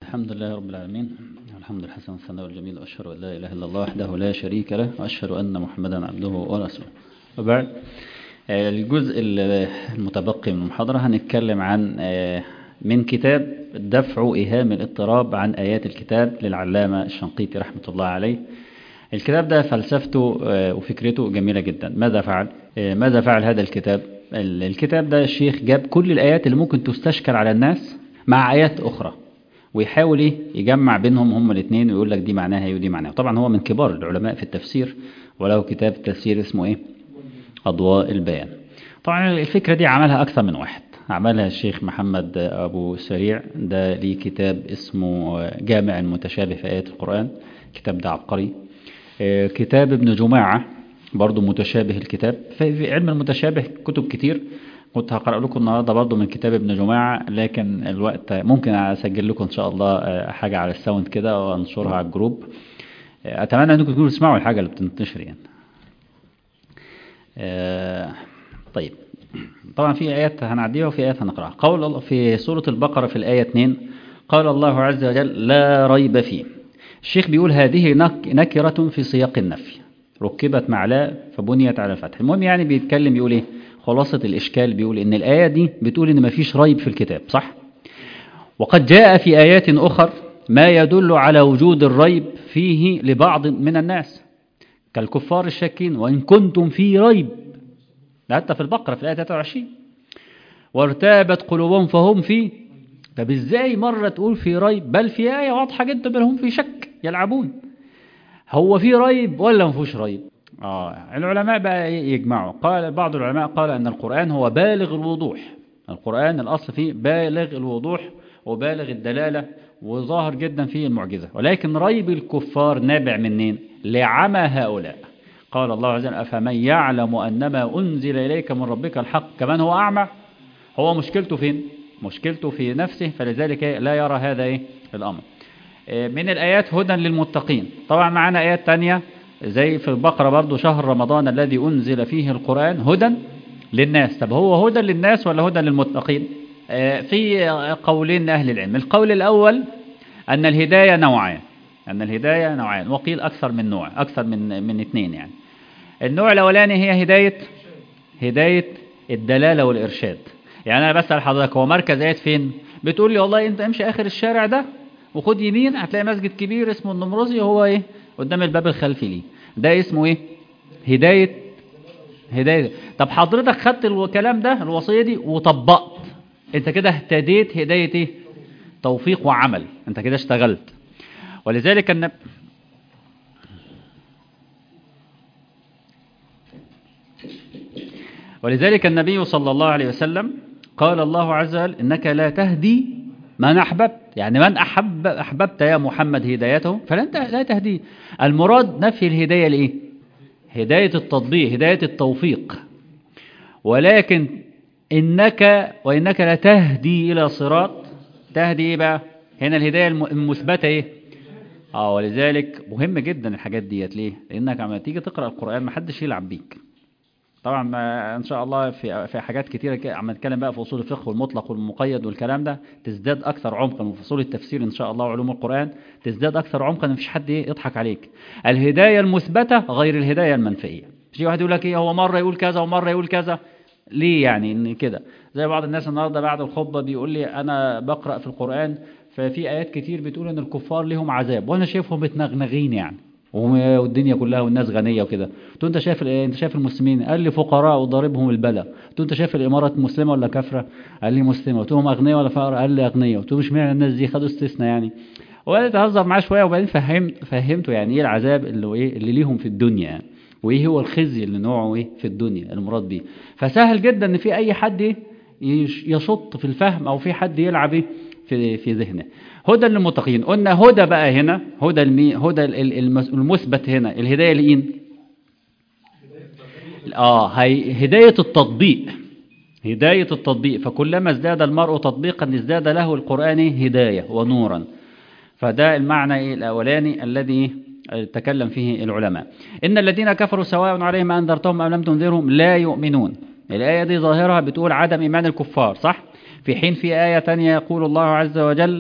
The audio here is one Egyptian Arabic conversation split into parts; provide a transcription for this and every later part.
الحمد لله رب العالمين الحمد لله حسن الثناء والجميل وأشهد أن لا إله إلا الله وحده لا شريك له وأشهد أن محمدا عبده ورسوله وبعد الجزء المتبقي من المحاضرة هنتكلم عن من كتاب دفع إيهام الاضطراب عن آيات الكتاب للعلامة الشنقيطي رحمة الله عليه الكتاب ده فلسفته وفكرته جميلة جدا ماذا فعل ماذا فعل هذا الكتاب الكتاب ده الشيخ جاب كل الآيات اللي ممكن تستشكل على الناس مع آيات أخرى ويحاول ايه يجمع بينهم هم الاثنين ويقول لك دي معناها ايه ودي معناها طبعا هو من كبار العلماء في التفسير وله كتاب تفسير اسمه ايه أضواء البيان طبعا الفكرة دي عملها أكثر من واحد عملها الشيخ محمد أبو سريع ده ليه كتاب اسمه جامع المتشابه في آيات القرآن كتاب ده عبقري كتاب ابن جماعة برضو متشابه الكتاب في علم المتشابه كتب كتير كنت هقرأ لكم النهاردة برضو من كتاب ابن جماعة لكن الوقت ممكن أسجل لكم إن شاء الله حاجة على الساوند كده وأنشرها على الجروب أتمنى أنكم تكونوا تسمعوا الحاجة اللي بتنتشر يعني طيب طبعا في آيات هنعديها وفي آيات هنقرأها قول الله في سورة البقرة في الآية 2 قال الله عز وجل لا ريب فيه الشيخ بيقول هذه نكرة في سياق النفي ركبت مع لا فبنيت على الفتح المهم يعني بيتكلم يقول ايه خلاصة الإشكال بيقول إن الآية دي بتقول إن مفيش ريب في الكتاب صح؟ وقد جاء في آيات أخر ما يدل على وجود الريب فيه لبعض من الناس كالكفار الشاكين وإن كنتم في ريب حتى في البقرة في الآية 23 وارتابت قلوبهم فهم في طب ازاي مرة تقول في ريب بل في آية واضحة جدا بل هم في شك يلعبون هو في ريب ولا ما فيهوش ريب آه العلماء بقى يجمعوا قال بعض العلماء قال أن القرآن هو بالغ الوضوح القرآن الأصل فيه بالغ الوضوح وبالغ الدلالة وظاهر جدا فيه المعجزة ولكن ريب الكفار نابع منين لعمى هؤلاء قال الله عز وجل أفمن يعلم أنما أنزل إليك من ربك الحق كمان هو أعمى هو مشكلته فين مشكلته في نفسه فلذلك لا يرى هذا إيه الأمر من الآيات هدى للمتقين طبعا معنا آيات تانية زي في البقرة برضو شهر رمضان الذي أنزل فيه القرآن هدى للناس طب هو هدى للناس ولا هدى للمتقين في قولين أهل العلم القول الأول أن الهداية نوعان أن الهداية نوعان وقيل أكثر من نوع أكثر من من اثنين يعني النوع الأولاني هي هداية هداية الدلالة والإرشاد يعني أنا بسأل حضرتك هو مركز آيات فين بتقول لي والله أنت امشي آخر الشارع ده وخد يمين هتلاقي مسجد كبير اسمه النمرزي وهو إيه قدام الباب الخلفي ليه ده اسمه إيه هداية هداية طب حضرتك خدت الكلام ده الوصية دي وطبقت انت كده اهتديت هداية ايه توفيق وعمل انت كده اشتغلت ولذلك النبي ولذلك النبي صلى الله عليه وسلم قال الله عز وجل إنك لا تهدي من أحببت يعني من أحب أحببت يا محمد هدايته فلن لا تهدي المراد نفي الهداية لإيه هداية التطبيق هداية التوفيق ولكن إنك وإنك لا تهدي إلى صراط تهدي إيه بقى هنا الهداية المثبتة إيه اه ولذلك مهم جدا الحاجات ديت ليه لانك لما تيجي تقرا القران ما حدش يلعب بيك طبعا ما ان شاء الله في في حاجات كتيره عم نتكلم بقى في اصول الفقه والمطلق والمقيد والكلام ده تزداد اكثر عمقا وفي اصول التفسير ان شاء الله وعلوم القران تزداد اكثر عمقا ما فيش حد يضحك عليك الهدايه المثبته غير الهدايه المنفيه في واحد يقول لك ايه هو مره يقول كذا ومره يقول كذا ليه يعني ان كده زي بعض الناس النهارده بعد الخطبه بيقول لي انا بقرا في القران ففي آيات كتير بتقول ان الكفار لهم عذاب وانا شايفهم متنغنغين يعني والدنيا كلها والناس غنية وكده قلت انت شايف انت شايف المسلمين قال لي فقراء وضاربهم البلاء قلت انت شايف الامارات مسلمه ولا كافره قال لي مسلمه قلت لهم اغنياء ولا فقراء قال لي اغنياء قلت له مش معنى الناس دي خدوا استثناء يعني وقال تهزر معاه شويه وبعدين فهمت فهمته يعني ايه العذاب اللي ايه اللي ليهم في الدنيا يعني وايه هو الخزي اللي نوعه ايه في الدنيا المراد بيه فسهل جدا ان في اي حد يشط في الفهم او في حد يلعب ايه في في ذهنه هدى للمتقين قلنا هدى بقى هنا هدى المي هدى المثبت هنا الهدايه لمين اه هي هدايه التطبيق هدايه التطبيق فكلما ازداد المرء تطبيقا ازداد له القران هدايه ونورا فده المعنى إيه الاولاني الذي تكلم فيه العلماء ان الذين كفروا سواء عليهم انذرتهم ام لم تنذرهم لا يؤمنون الايه دي ظاهرها بتقول عدم ايمان الكفار صح في حين في آية تانية يقول الله عز وجل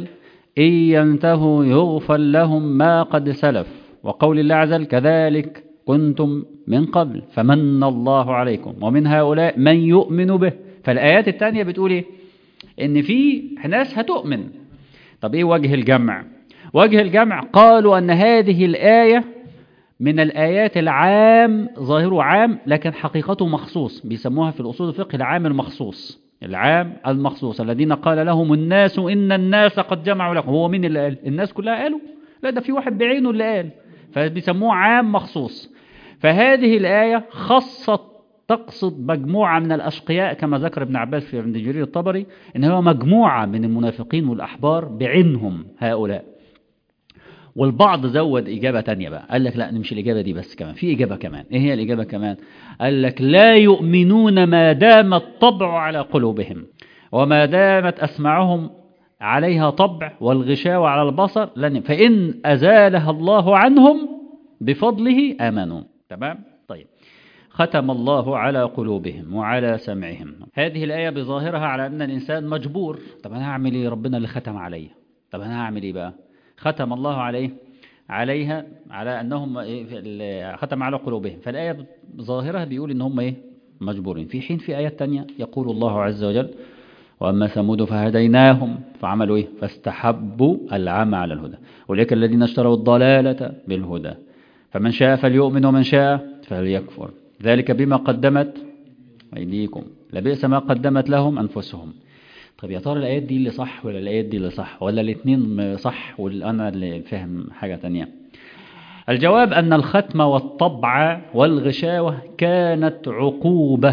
إن ينتهوا يغفر لهم ما قد سلف وقول الله عز وجل كذلك كنتم من قبل فمن الله عليكم ومن هؤلاء من يؤمن به فالآيات الثانية بتقول إيه إن في ناس هتؤمن طب إيه وجه الجمع وجه الجمع قالوا أن هذه الآية من الآيات العام ظاهره عام لكن حقيقته مخصوص بيسموها في الأصول الفقه العام المخصوص العام المخصوص الذين قال لهم الناس إن الناس قد جمعوا لكم هو مين اللي قال الناس كلها قالوا لا ده في واحد بعينه اللي قال فبيسموه عام مخصوص فهذه الآية خصت تقصد مجموعة من الأشقياء كما ذكر ابن عباس في عند جرير الطبري إن هو مجموعة من المنافقين والأحبار بعينهم هؤلاء والبعض زود إجابة تانية بقى قال لك لا مش الإجابة دي بس كمان في إجابة كمان إيه هي الإجابة كمان قال لك لا يؤمنون ما دام الطبع على قلوبهم وما دامت أسمعهم عليها طبع والغشاوة على البصر لن فإن أزالها الله عنهم بفضله آمنوا تمام طيب ختم الله على قلوبهم وعلى سمعهم هذه الآية بظاهرها على أن الإنسان مجبور طب أنا هعمل إيه ربنا اللي ختم عليا طب أنا هعمل إيه بقى ختم الله عليه عليها على أنهم إيه ختم على قلوبهم فالآية ظاهرها بيقول إن هم إيه مجبورين في حين في آيات تانية يقول الله عز وجل وأما ثمود فهديناهم فعملوا إيه فاستحبوا العمى على الهدى أولئك الذين اشتروا الضلالة بالهدى فمن شاء فليؤمن ومن شاء فليكفر ذلك بما قدمت أيديكم لبئس ما قدمت لهم أنفسهم طب يا ترى الآيات دي اللي صح ولا الآيات دي اللي صح ولا الاثنين صح وأنا اللي فاهم حاجة تانية الجواب أن الختم والطبع والغشاوة كانت عقوبة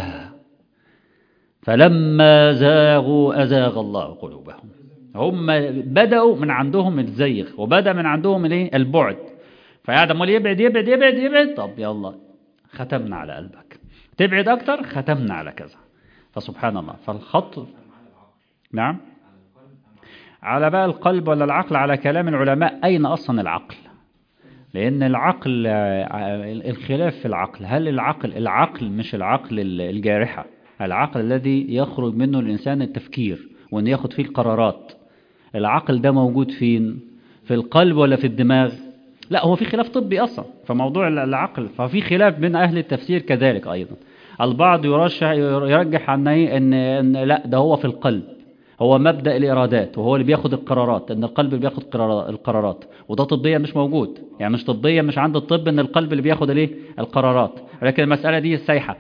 فلما زاغوا أزاغ الله قلوبهم هم بدأوا من عندهم الزيغ وبدأ من عندهم الايه البعد فقاعد امال يبعد يبعد يبعد يبعد طب يلا ختمنا على قلبك تبعد أكتر ختمنا على كذا فسبحان الله فالخط نعم على بقى القلب ولا العقل على كلام العلماء أين أصلا العقل لأن العقل الخلاف في العقل هل العقل العقل مش العقل الجارحة العقل الذي يخرج منه الإنسان التفكير وأن ياخد فيه القرارات العقل ده موجود فين في القلب ولا في الدماغ لا هو في خلاف طبي أصلا فموضوع العقل ففي خلاف بين أهل التفسير كذلك أيضا البعض يرشح يرجح عن إن, إن لا ده هو في القلب هو مبدأ الإرادات وهو اللي بياخد القرارات إن القلب اللي بياخد القرارات وده طبيا مش موجود يعني مش طبيا مش عند الطب إن القلب اللي بياخد الايه القرارات لكن المسألة دي سايحة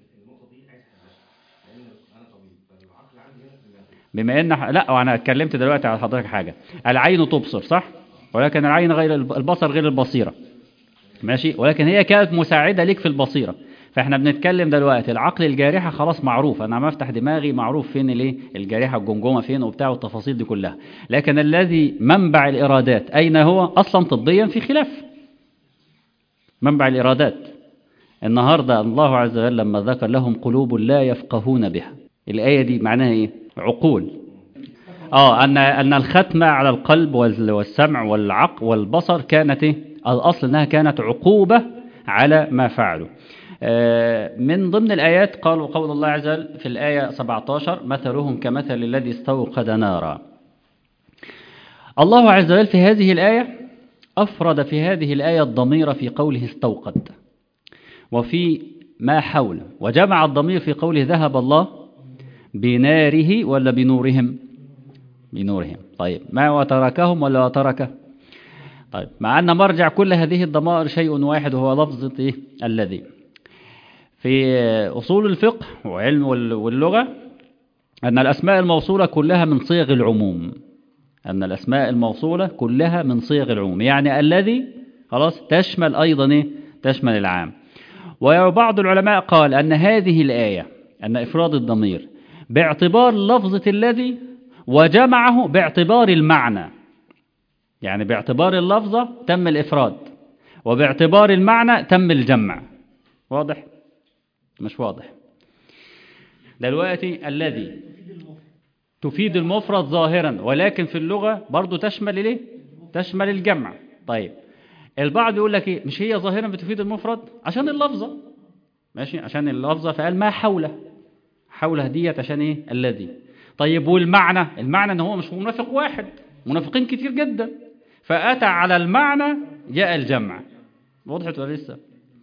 بما ان لا وانا اتكلمت دلوقتي على حضرتك حاجة العين تبصر صح ولكن العين غير البصر غير البصيرة ماشي ولكن هي كانت مساعدة ليك في البصيرة فاحنا بنتكلم دلوقتي العقل الجارحة خلاص معروف انا ما افتح دماغي معروف فين الايه الجارحة الجمجمة فين وبتاع والتفاصيل دي كلها لكن الذي منبع الارادات اين هو اصلا طبيا في خلاف منبع الارادات النهاردة الله عز وجل لما ذكر لهم قلوب لا يفقهون بها الآية دي معناها ايه عقول اه ان ان الختمة على القلب والسمع والعقل والبصر كانت ايه الاصل انها كانت عقوبة على ما فعلوا من ضمن الآيات قالوا قول الله عز وجل في الآية 17 مثلهم كمثل الذي استوقد نارا الله عز وجل في هذه الآية أفرد في هذه الآية الضمير في قوله استوقد وفي ما حوله وجمع الضمير في قوله ذهب الله بناره ولا بنورهم بنورهم طيب ما وتركهم ولا وتركه طيب مع أن مرجع كل هذه الضمائر شيء واحد وهو لفظة إيه؟ الذي في أصول الفقه وعلم واللغة أن الأسماء الموصولة كلها من صيغ العموم أن الأسماء الموصولة كلها من صيغ العموم يعني الذي خلاص تشمل أيضا إيه؟ تشمل العام وبعض العلماء قال أن هذه الآية أن إفراد الضمير باعتبار لفظة الذي وجمعه باعتبار المعنى يعني باعتبار اللفظة تم الإفراد وباعتبار المعنى تم الجمع واضح؟ مش واضح دلوقتي الذي تفيد المفرد ظاهرا ولكن في اللغة برضو تشمل ليه تشمل الجمع طيب البعض يقول لك ايه مش هي ظاهرا بتفيد المفرد عشان اللفظة ماشي عشان اللفظة فقال ما حوله حوله ديت عشان ايه الذي طيب والمعنى المعنى ان هو مش منافق واحد منافقين كتير جدا فأتى على المعنى جاء الجمع وضحت ولا لسه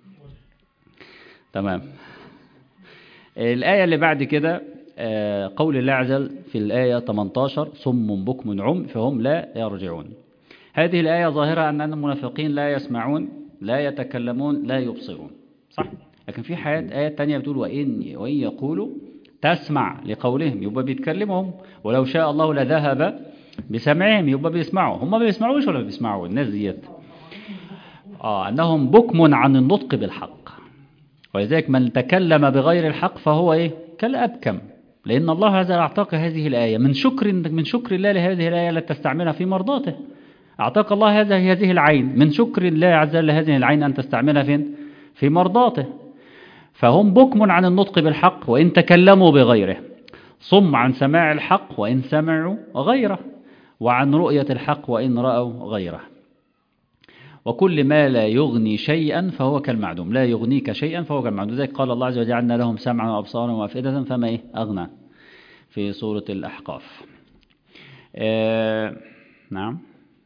تمام الآية اللي بعد كده آه، قول الله عز وجل في الآية 18 صم بكم عم فهم لا يرجعون هذه الآية ظاهرة أن المنافقين لا يسمعون لا يتكلمون لا يبصرون صح لكن في حياة آيات تانية بتقول وإن, وإن يقولوا تسمع لقولهم يبقى بيتكلمهم ولو شاء الله لذهب بسمعهم يبقى بيسمعوا هم ما بيسمعوش ولا بيسمعوا الناس ديت آه أنهم بكم عن النطق بالحق ولذلك من تكلم بغير الحق فهو إيه كالأبكم لأن الله عز وجل أعطاك هذه الآية من شكر من شكر الله لهذه الآية لا تستعملها في مرضاته أعطاك الله هذه هذه العين من شكر الله عز وجل هذه العين أن تستعملها فين في مرضاته فهم بكم عن النطق بالحق وإن تكلموا بغيره صم عن سماع الحق وإن سمعوا غيره وعن رؤية الحق وإن رأوا غيره وكل ما لا يغني شيئا فهو كالمعدوم لا يغنيك شيئا فهو كالمعدوم ذلك قال الله عز وجل جعلنا لهم سمعا وأبصارا وأفئدة فما إيه أغنى في سورة الأحقاف آه نعم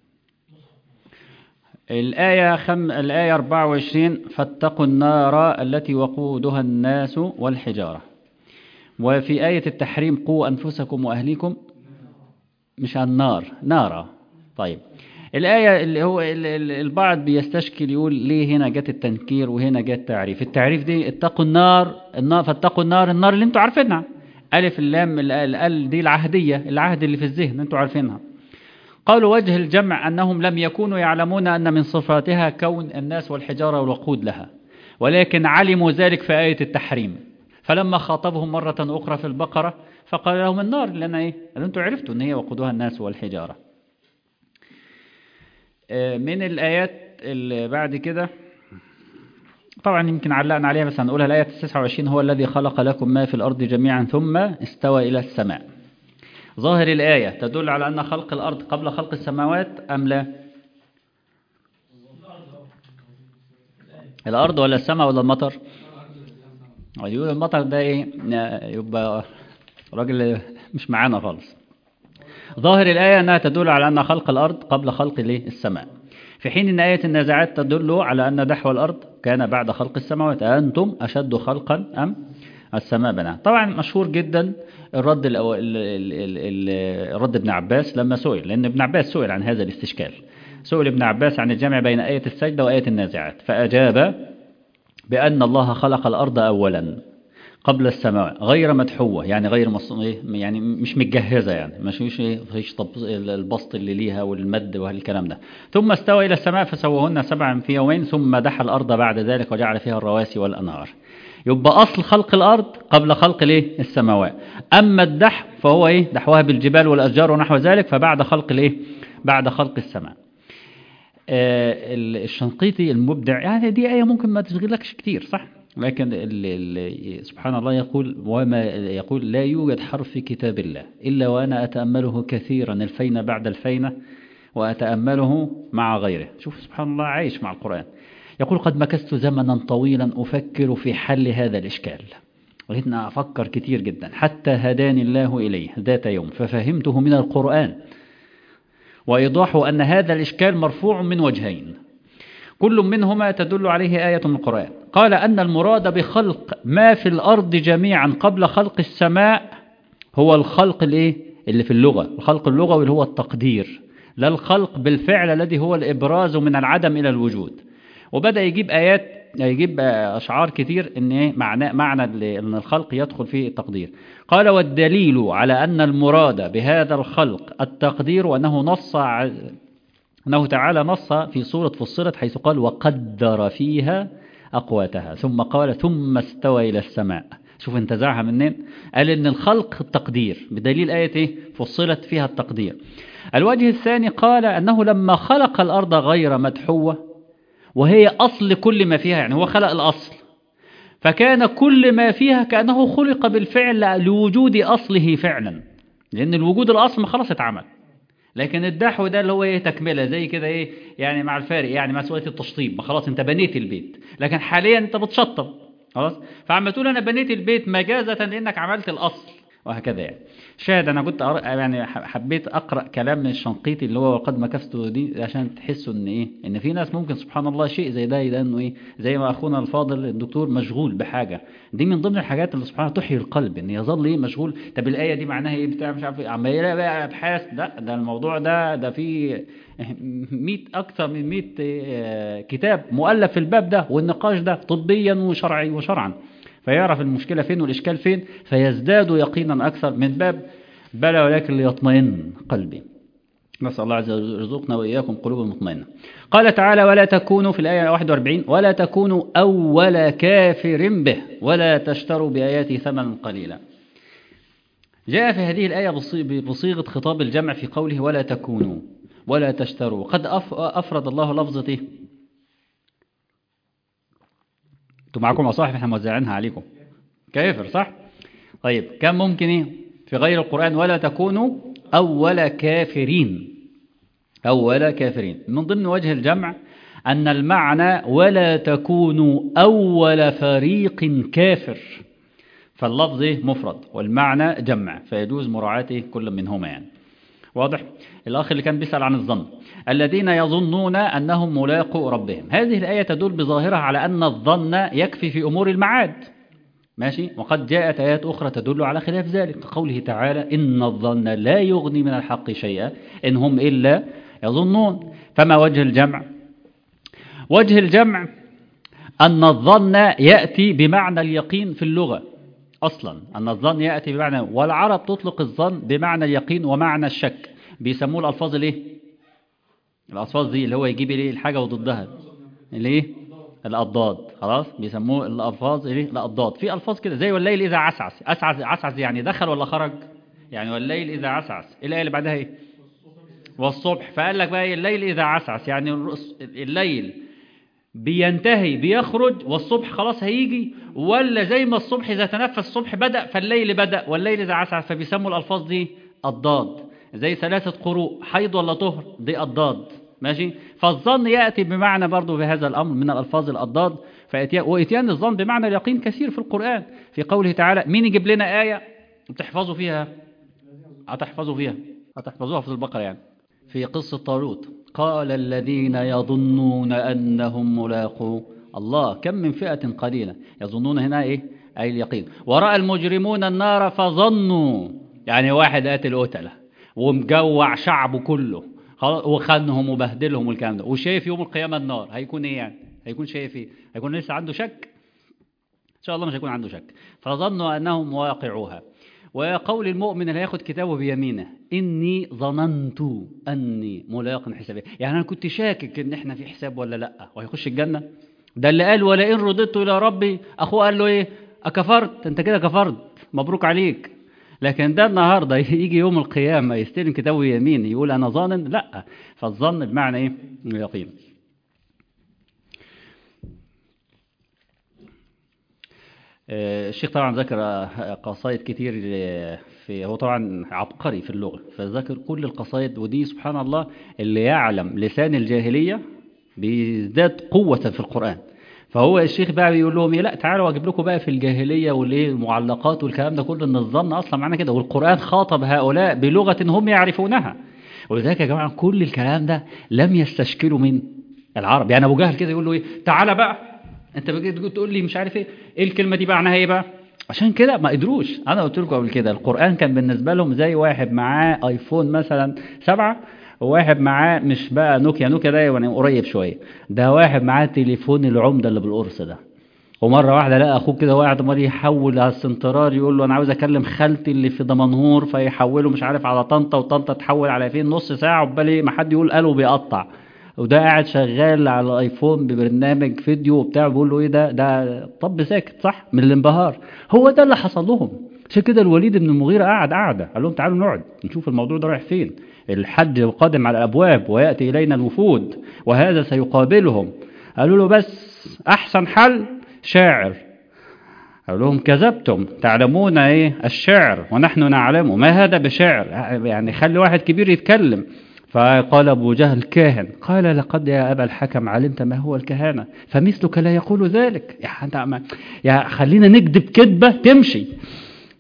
الآية, خم... الآية 24 فاتقوا النار التي وقودها الناس والحجارة وفي آية التحريم قوا أنفسكم وأهليكم مش النار نارا طيب الآية اللي هو البعض بيستشكل يقول ليه هنا جت التنكير وهنا جت التعريف التعريف دي اتقوا النار النار فاتقوا النار النار اللي انتوا عارفينها ألف اللام ال دي العهدية العهد اللي في الذهن انتوا عارفينها قالوا وجه الجمع أنهم لم يكونوا يعلمون أن من صفاتها كون الناس والحجارة والوقود لها ولكن علموا ذلك في آية التحريم فلما خاطبهم مرة أخرى في البقرة فقال لهم النار لأن إيه؟ أنتم عرفتوا أن هي وقودها الناس والحجارة من الآيات اللي بعد كده طبعا يمكن علقنا عليها بس هنقولها الآية 29 هو الذي خلق لكم ما في الأرض جميعا ثم استوى إلى السماء ظاهر الآية تدل على أن خلق الأرض قبل خلق السماوات أم لا الأرض ولا السماء ولا المطر يقول المطر ده إيه يبقى راجل مش معانا خالص ظاهر الآية أنها تدل على أن خلق الأرض قبل خلق السماء في حين أن آية النازعات تدل على أن دحو الأرض كان بعد خلق السماوات أنتم أشد خلقا أم السماء بناها طبعا مشهور جدا الرد الأو... ال... ال... ال... الرد ابن عباس لما سئل لأن ابن عباس سئل عن هذا الاستشكال سئل ابن عباس عن الجمع بين آية السجدة وآية النازعات فأجاب بأن الله خلق الأرض أولا قبل السماء غير مدحوة يعني غير مص... يعني مش متجهزة يعني مش مش فيش طب... البسط اللي ليها والمد والكلام ده ثم استوى إلى السماء فسوهن سبعا في يومين ثم دحى الأرض بعد ذلك وجعل فيها الرواسي والأنهار يبقى أصل خلق الأرض قبل خلق الايه السماوات أما الدح فهو إيه دحوها بالجبال والأشجار ونحو ذلك فبعد خلق الايه بعد خلق السماء آه الشنقيطي المبدع يعني دي آية ممكن ما تشغلكش كتير صح لكن ال ال سبحان الله يقول وما يقول لا يوجد حرف في كتاب الله إلا وأنا أتأمله كثيرا الفين بعد الفينة وأتأمله مع غيره شوف سبحان الله عايش مع القرآن يقول قد مكثت زمنا طويلا أفكر في حل هذا الإشكال ولكن أفكر كثير جدا حتى هداني الله إليه ذات يوم ففهمته من القرآن وإيضاحه أن هذا الإشكال مرفوع من وجهين كل منهما تدل عليه آية من القرآن قال أن المراد بخلق ما في الأرض جميعا قبل خلق السماء هو الخلق الإيه؟ اللي في اللغة الخلق اللغوي اللي هو التقدير لا الخلق بالفعل الذي هو الإبراز من العدم إلى الوجود وبدأ يجيب آيات يجيب أشعار كتير إن إيه معنى معنى أن الخلق يدخل فيه التقدير قال والدليل على أن المراد بهذا الخلق التقدير وأنه نص أنه تعالى نص في سورة فصلت حيث قال وقدر فيها أقواتها ثم قال ثم استوى إلى السماء شوف انتزعها منين قال إن الخلق التقدير بدليل آية إيه فصلت فيها التقدير الوجه الثاني قال أنه لما خلق الأرض غير مدحوة وهي أصل كل ما فيها يعني هو خلق الأصل فكان كل ما فيها كأنه خلق بالفعل لوجود أصله فعلا لأن الوجود الأصل خلاص اتعمل لكن الدحو ده اللي هو ايه تكمله زي كده ايه يعني مع الفارق يعني مع سؤالة التشطيب ما خلاص انت بنيت البيت لكن حاليا انت بتشطب خلاص فعم تقول انا بنيت البيت مجازة لانك عملت الاصل وهكذا يعني شاهد انا كنت أر... يعني حبيت اقرا كلام الشنقيطي اللي هو قد مكثت دي عشان تحسوا ان ايه ان في ناس ممكن سبحان الله شيء زي ده ده انه ايه زي ما اخونا الفاضل الدكتور مشغول بحاجه دي من ضمن الحاجات اللي سبحان الله تحيي القلب ان يظل ايه مشغول طب الايه دي معناها ايه بتاع مش عارف ايه عمال يلاقي بقى ابحاث لا ده الموضوع ده ده في 100 اكثر من 100 كتاب مؤلف في الباب ده والنقاش ده طبيا وشرعي وشرعا فيعرف المشكلة فين والإشكال فين فيزداد يقينا أكثر من باب بلى ولكن ليطمئن قلبي نسأل الله عز وجل يرزقنا وإياكم قلوب مطمئنة قال تعالى ولا تكونوا في الآية 41 ولا تكونوا أول كافر به ولا تشتروا بآياتي ثمنا قليلا جاء في هذه الآية بصيغة خطاب الجمع في قوله ولا تكونوا ولا تشتروا قد أفرد الله لفظة إيه؟ انتوا معاكم مصاحف احنا موزعينها عليكم كافر صح طيب كم ممكن ايه في غير القرآن ولا تكونوا أول كافرين أول كافرين من ضمن وجه الجمع أن المعنى ولا تكونوا أول فريق كافر فاللفظ مفرد والمعنى جمع فيجوز مراعاته كل منهما يعني واضح الأخ اللي كان بيسأل عن الظن الذين يظنون أنهم ملاقوا ربهم هذه الآية تدل بظاهرها على أن الظن يكفي في أمور المعاد ماشي وقد جاءت آيات أخرى تدل على خلاف ذلك قوله تعالى إن الظن لا يغني من الحق شيئا إن هم إلا يظنون فما وجه الجمع وجه الجمع أن الظن يأتي بمعنى اليقين في اللغة أصلا أن الظن يأتي بمعنى والعرب تطلق الظن بمعنى اليقين ومعنى الشك بيسموه الألفاظ الايه الألفاظ دي اللي هو يجيب الايه الحاجة وضدها الايه الأضداد خلاص بيسموه الألفاظ الايه الأضداد في ألفاظ كده زي والليل إذا عسعس أسعس عسعس يعني دخل ولا خرج يعني والليل إذا عسعس الآية اللي بعدها ايه والصبح فقال لك بقى الليل إذا عسعس يعني الليل بينتهي بيخرج والصبح خلاص هيجي ولا زي ما الصبح إذا تنفس الصبح بدأ فالليل بدأ والليل إذا عسعس فبيسموا الألفاظ دي أضداد زي ثلاثة قروء حيض ولا طهر دي أضداد ماشي فالظن يأتي بمعنى برضو في هذا الأمر من الألفاظ الأضداد وإتيان الظن بمعنى اليقين كثير في القرآن في قوله تعالى مين يجيب لنا آية تحفظوا فيها هتحفظوا فيها هتحفظوها في البقرة يعني في قصة طالوت قال الذين يظنون أنهم ملاقوا الله كم من فئة قليلة يظنون هنا إيه أي اليقين ورأى المجرمون النار فظنوا يعني واحد قاتل قتله ومجوع شعبه كله وخانهم وبهدلهم والكلام ده وشايف يوم القيامة النار هيكون ايه يعني هيكون شايف ايه هيكون لسه عنده شك ان شاء الله مش هيكون عنده شك فظنوا انهم واقعوها وقول المؤمن اللي هياخد كتابه بيمينه اني ظننت اني ملاق حسابي يعني انا كنت شاكك ان احنا في حساب ولا لا وهيخش الجنه ده اللي قال ولئن رددت الى ربي اخوه قال له ايه اكفرت انت كده كفرت مبروك عليك لكن ده النهاردة يجي يوم القيامة يستلم كتابه يمين يقول أنا ظان لا فالظن بمعنى إيه اليقين الشيخ طبعا ذكر قصائد كتير في هو طبعا عبقري في اللغة فذكر كل القصائد ودي سبحان الله اللي يعلم لسان الجاهلية بيزداد قوة في القرآن فهو الشيخ بقى بيقول لهم ايه لا تعالوا اجيب لكم بقى في الجاهليه والايه المعلقات والكلام ده كله ان الظن اصلا معناه كده والقران خاطب هؤلاء بلغه هم يعرفونها ولذلك يا جماعه كل الكلام ده لم يستشكلوا من العرب يعني ابو جهل كده يقول له ايه تعالى بقى انت بتقول تقول لي مش عارف ايه ايه الكلمه دي معناها ايه بقى عشان كده ما قدروش انا قلت لكم قبل كده القران كان بالنسبه لهم زي واحد معاه ايفون مثلا سبعة وواحد معاه مش بقى نوكيا نوكيا ده يعني قريب شويه ده واحد معاه تليفون العمده اللي بالقرص ده ومره واحده لقى اخوه كده واحد عمال يحول على السنترار يقول له انا عاوز اكلم خالتي اللي في دمنهور فيحوله مش عارف على طنطا وطنطا تحول على فين نص ساعه عقبال ايه ما حد يقول قاله بيقطع وده قاعد شغال على الايفون ببرنامج فيديو وبتاع بيقول له ايه ده ده طب ساكت صح من الانبهار هو ده اللي حصل لهم عشان كده الوليد بن المغيرة قعد قعدة قال لهم تعالوا نقعد نشوف الموضوع ده رايح فين الحج قادم على الأبواب ويأتي إلينا الوفود وهذا سيقابلهم قالوا له بس أحسن حل شاعر قالوا لهم كذبتم تعلمون ايه الشعر ونحن نعلمه ما هذا بشعر يعني خلي واحد كبير يتكلم فقال أبو جهل كاهن قال لقد يا أبا الحكم علمت ما هو الكهانة فمثلك لا يقول ذلك يا, يا خلينا نكذب كذبة تمشي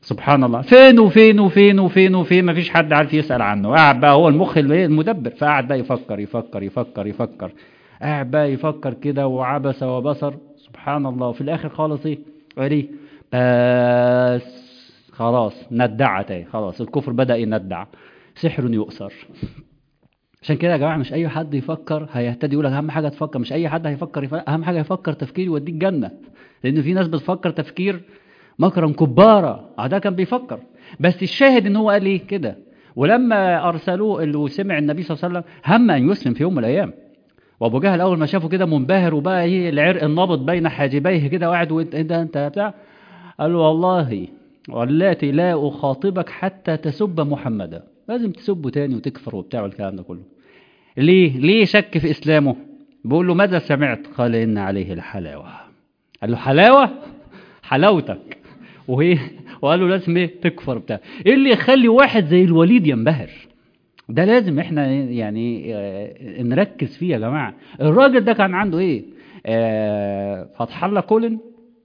سبحان الله فين وفين وفين وفين وفين ما فيش حد عارف يسأل عنه قاعد بقى هو المخ المدبر فقاعد بقى يفكر يفكر يفكر يفكر قاعد بقى يفكر كده وعبس وبصر سبحان الله وفي الآخر خالص ايه عليه بس خلاص ندعت اهي خلاص الكفر بدأ يندع سحر يؤثر عشان كده يا جماعة مش أي حد يفكر هيهتدي يقول لك أهم حاجة تفكر مش أي حد هيفكر يفكر أهم حاجة يفكر تفكير يوديك جنة لأن في ناس بتفكر تفكير مكرا كبارة اه ده كان بيفكر بس الشاهد ان هو قال ايه كده ولما ارسلوه اللي سمع النبي صلى الله عليه وسلم هم ان يسلم في يوم من الايام وابو جهل اول ما شافه كده منبهر وبقى ايه العرق النابض بين حاجبيه كده وقاعد وانت انت انت بتاع قال له والله واللاتي لا اخاطبك حتى تسب محمدا لازم تسبه تاني وتكفر وبتاع والكلام ده كله ليه ليه شك في اسلامه بيقول له ماذا سمعت قال ان عليه الحلاوه قال له حلاوه حلاوتك وهي وقال له لازم ايه تكفر بتاع ايه اللي يخلي واحد زي الوليد ينبهر ده لازم احنا يعني اه نركز فيه يا جماعه الراجل ده كان عنده ايه اه فتح الله كولن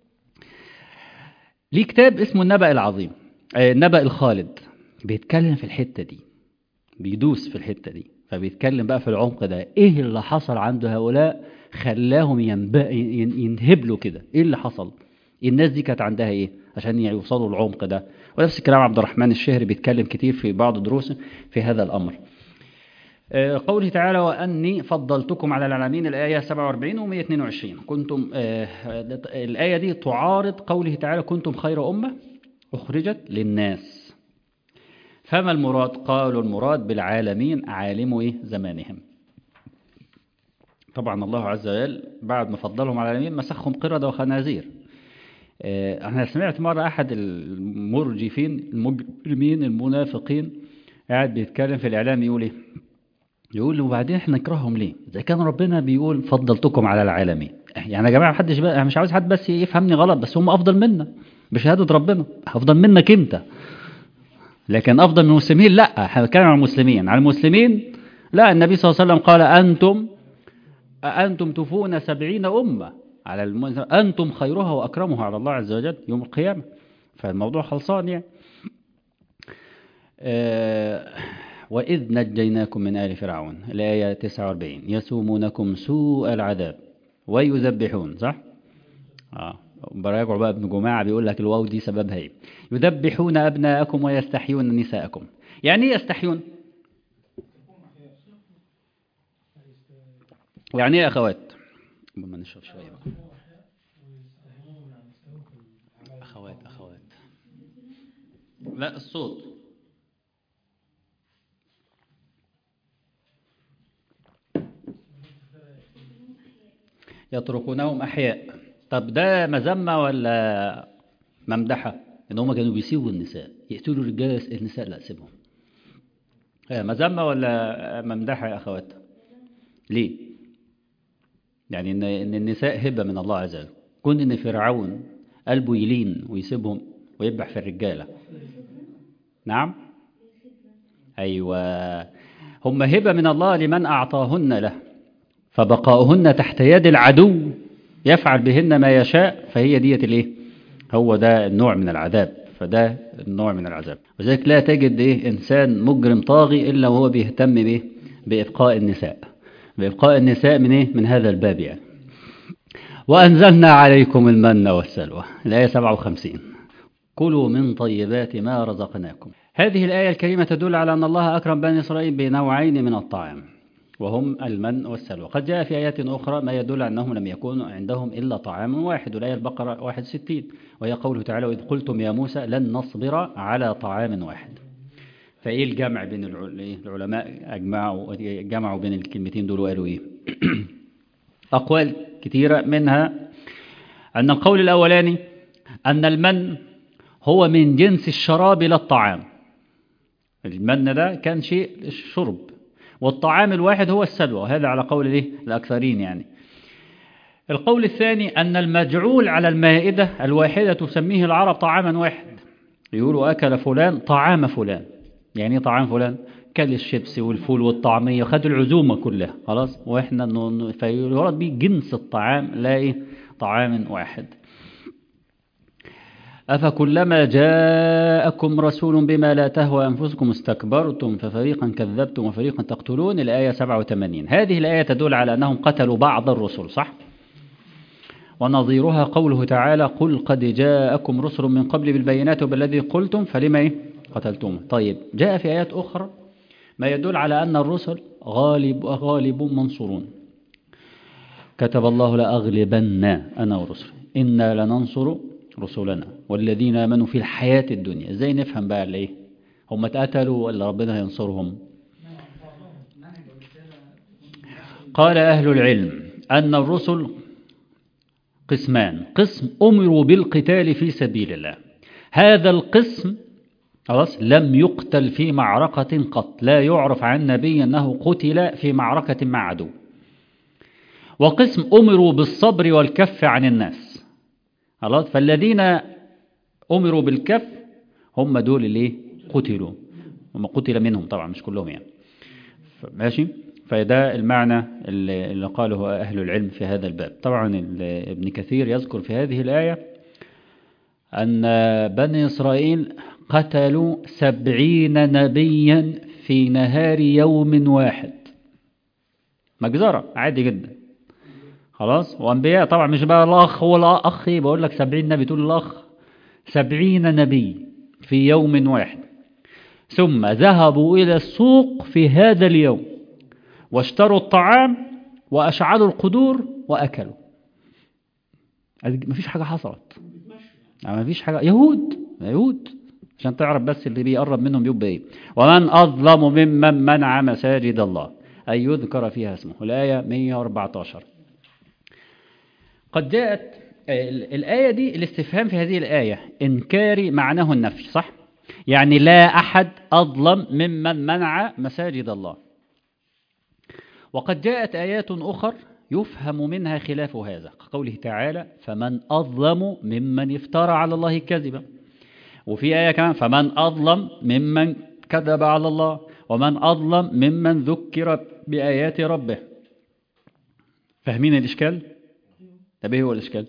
ليه كتاب اسمه النبأ العظيم اه النبأ الخالد بيتكلم في الحته دي بيدوس في الحته دي فبيتكلم بقى في العمق ده ايه اللي حصل عند هؤلاء خلاهم ينهبلوا كده ايه اللي حصل الناس دي كانت عندها ايه عشان يوصلوا العمق ده ونفس الكلام عبد الرحمن الشهري بيتكلم كتير في بعض دروسه في هذا الأمر قوله تعالى وأني فضلتكم على العالمين الآية 47 و 122 كنتم الآية دي تعارض قوله تعالى كنتم خير أمة أخرجت للناس فما المراد قالوا المراد بالعالمين عالم إيه زمانهم طبعا الله عز وجل بعد ما فضلهم على العالمين مسخهم قردة وخنازير انا سمعت مرة احد المرجفين المجرمين المنافقين قاعد بيتكلم في الاعلام يقول ايه يقول وبعدين احنا نكرههم ليه اذا كان ربنا بيقول فضلتكم على العالمين يعني يا جماعه محدش بقى مش عاوز حد بس يفهمني غلط بس هم افضل منا بشهاده ربنا افضل منك انت لكن افضل من المسلمين لا احنا بنتكلم عن المسلمين عن المسلمين لا النبي صلى الله عليه وسلم قال انتم انتم تفون سبعين امه على الم... أنتم خيرها وأكرمها على الله عز وجل يوم القيامة فالموضوع خلصان يعني آه وإذ نجيناكم من آل فرعون الآية 49 يسومونكم سوء العذاب ويذبحون صح؟ آه براجع بقى ابن جماعة بيقول لك الواو دي سببها ايه يذبحون أبناءكم ويستحيون نساءكم يعني ايه يستحيون يعني ايه أخوات ما نشرب شوية بقى أخوات أخوات لا الصوت يتركونهم أحياء طب ده مذمة ولا ممدحة إن هم كانوا بيسيبوا النساء يقتلوا الرجال النساء لا سيبهم مذمة ولا ممدحة يا أخوات ليه يعني إن, إن النساء هبة من الله عز وجل كون إن فرعون قلبه يلين ويسيبهم ويذبح في الرجالة نعم أيوة هم هبة من الله لمن أعطاهن له فبقاؤهن تحت يد العدو يفعل بهن ما يشاء فهي ديت الايه هو ده النوع من العذاب فده النوع من العذاب وذلك لا تجد ايه انسان مجرم طاغي الا وهو بيهتم بايه بابقاء النساء بابقاء النساء من ايه من هذا الباب يعني وانزلنا عليكم المن والسلوى الايه 57 كلوا من طيبات ما رزقناكم هذه الآية الكريمة تدل على أن الله أكرم بني إسرائيل بنوعين من الطعام وهم المن والسلوى قد جاء في آيات أخرى ما يدل أنهم لم يكون عندهم إلا طعام واحد والآية البقرة 61 وهي قوله تعالى وإذ قلتم يا موسى لن نصبر على طعام واحد فإيه الجمع بين العلماء أجمعوا جمعوا بين الكلمتين دول وقالوا إيه أقوال كثيرة منها أن القول الأولاني أن المن هو من جنس الشراب لا الطعام المن ده كان شيء الشرب والطعام الواحد هو السلوى هذا على قول الايه الأكثرين يعني القول الثاني أن المجعول على المائدة الواحدة تسميه العرب طعاما واحد يقولوا أكل فلان طعام فلان يعني طعام فلان كل الشيبسي والفول والطعمية خدوا العزومة كلها خلاص وإحنا فيراد به جنس الطعام لا إيه طعام واحد أفكلما جاءكم رسول بما لا تهوى أنفسكم استكبرتم ففريقا كذبتم وفريقا تقتلون الآية 87 هذه الآية تدل على أنهم قتلوا بعض الرسل صح؟ ونظيرها قوله تعالى قل قد جاءكم رسل من قبل بالبينات وبالذي قلتم فلما إيه؟ قتلتم طيب جاء في آيات أخرى ما يدل على أن الرسل غالب غالب منصورون كتب الله لأغلبن أنا ورسل إنا لننصر رسلنا والذين آمنوا في الحياة الدنيا ازاي نفهم بقى ليه هم اتقتلوا ولا ربنا هينصرهم قال أهل العلم أن الرسل قسمان قسم أمروا بالقتال في سبيل الله هذا القسم خلاص لم يقتل في معركة قط لا يعرف عن نبي أنه قتل في معركة مع عدو وقسم أمروا بالصبر والكف عن الناس خلاص فالذين أمروا بالكف هم دول اللي قتلوا هم قتل منهم طبعا مش كلهم يعني ماشي فده المعنى اللي قاله أهل العلم في هذا الباب طبعا ابن كثير يذكر في هذه الآية أن بني إسرائيل قتلوا سبعين نبيا في نهار يوم واحد مجزرة عادي جدا خلاص وأنبياء طبعا مش بقى الأخ هو الأخ بقول لك سبعين نبي تقول الأخ سبعين نبي في يوم واحد ثم ذهبوا إلى السوق في هذا اليوم واشتروا الطعام وأشعلوا القدور وأكلوا مفيش حاجة حصلت مفيش حاجة يهود يهود عشان تعرف بس اللي بيقرب منهم بيبقى ايه ومن أظلم ممن منع مساجد الله أن يذكر فيها اسمه الآية 114 قد جاءت الآية دي الاستفهام في هذه الآية إنكاري معناه النفي صح؟ يعني لا أحد أظلم ممن منع مساجد الله وقد جاءت آيات أخر يفهم منها خلاف هذا قوله تعالى فمن أظلم ممن افترى على الله كذبا وفي آية كمان فمن أظلم ممن كذب على الله ومن أظلم ممن ذكر بآيات ربه فاهمين الإشكال؟ طب ايه هو الإشكال؟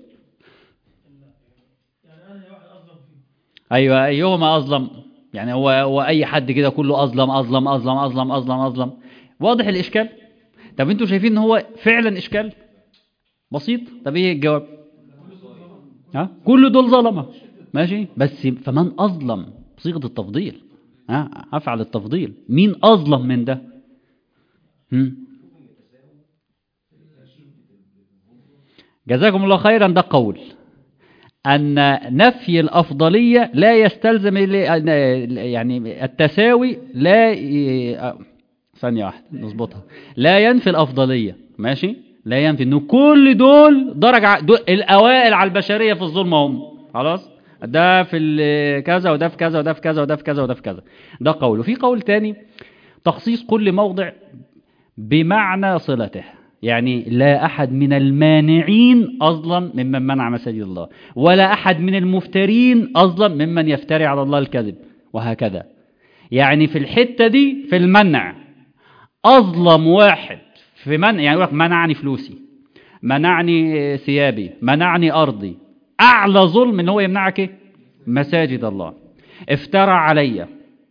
أيوة أيهما أظلم يعني هو, هو أي حد كده كله أظلم أظلم أظلم أظلم أظلم أظلم واضح الإشكال؟ طب انتوا شايفين ان هو فعلا اشكال بسيط طب ايه الجواب ها كل دول ظلمه ماشي بس فمن اظلم صيغه التفضيل ها افعل التفضيل مين اظلم من ده هم؟ جزاكم الله خيرا ده قول أن نفي الأفضلية لا يستلزم يعني التساوي لا ثانية واحدة نظبطها لا ينفي الأفضلية ماشي لا ينفي انه كل دول درجة دول الأوائل على البشرية في الظلم هم خلاص ده في كذا وده في كذا وده في كذا وده في كذا وده في كذا ده قول وفي قول تاني تخصيص كل موضع بمعنى صلته يعني لا أحد من المانعين أظلم ممن منع مساجد الله ولا أحد من المفترين أظلم ممن يفتري على الله الكذب وهكذا يعني في الحتة دي في المنع أظلم واحد في منع يعني يقول لك منعني فلوسي منعني ثيابي منعني أرضي أعلى ظلم إن هو يمنعك إيه؟ مساجد الله افترى علي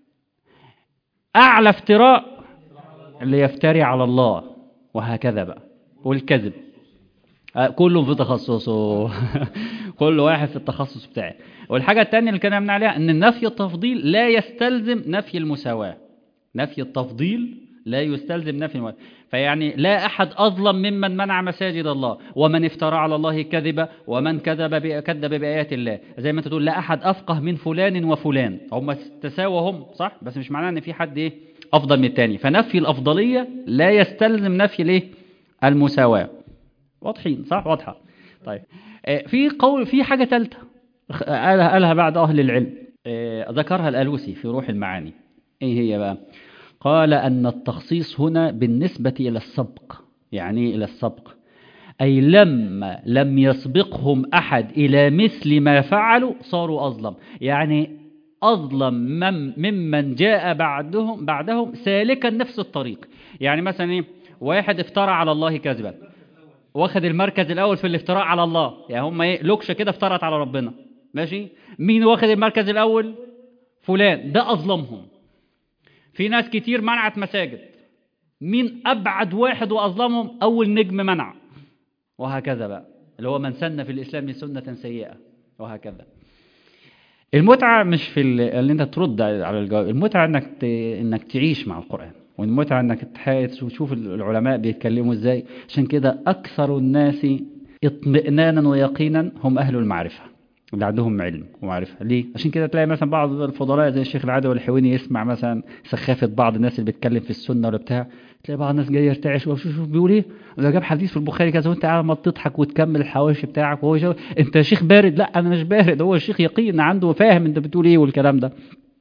أعلى افتراء اللي يفتري على الله وهكذا بقى والكذب كله في تخصصه كل واحد في التخصص بتاعه والحاجة الثانية اللي كنا بنعمل عليها أن نفي التفضيل لا يستلزم نفي المساواة نفي التفضيل لا يستلزم نفي المساواة فيعني لا أحد أظلم ممن منع مساجد الله ومن افترى على الله كذبا ومن كذب كذب بآيات الله زي ما انت تقول لا أحد أفقه من فلان وفلان هم تساوى هم صح بس مش معناه أن في حد إيه أفضل من الثاني فنفي الأفضلية لا يستلزم نفي الإيه المساواة واضحين صح واضحة طيب في قول في حاجة ثالثة قالها, قالها بعد أهل العلم ذكرها الألوسي في روح المعاني إيه هي بقى قال أن التخصيص هنا بالنسبة إلى السبق يعني إلى السبق أي لما لم يسبقهم أحد إلى مثل ما فعلوا صاروا أظلم يعني أظلم من ممن جاء بعدهم بعدهم سالكا نفس الطريق يعني مثلا إيه واحد افترى على الله كذبا واخد المركز الأول في الافتراء على الله يعني هم إيه لوكشة كده افترت على ربنا ماشي مين واخد المركز الأول فلان ده أظلمهم في ناس كتير منعت مساجد مين أبعد واحد وأظلمهم أول نجم منع وهكذا بقى اللي هو من سن في الإسلام سنة سيئة وهكذا المتعة مش في ال- اللي انت ترد على الجواب المتعة انك ت... انك تعيش مع القرآن والمتعة انك تحايس وتشوف العلماء بيتكلموا ازاي عشان كده اكثر الناس اطمئنانا ويقينا هم اهل المعرفة اللي عندهم علم ومعرفة ليه؟ عشان كده تلاقي مثلا بعض الفضلاء زي الشيخ العدوي الحويني يسمع مثلا سخافة بعض الناس اللي بيتكلم في السنة ولا بتاع تلاقي بعض الناس جاي يرتعش وشوف شوف بيقول ايه ده جاب حديث في البخاري كذا وانت قاعد ما تضحك وتكمل الحواشي بتاعك وهو شو... انت شيخ بارد لا انا مش بارد هو الشيخ يقين عنده فاهم انت بتقول ايه والكلام ده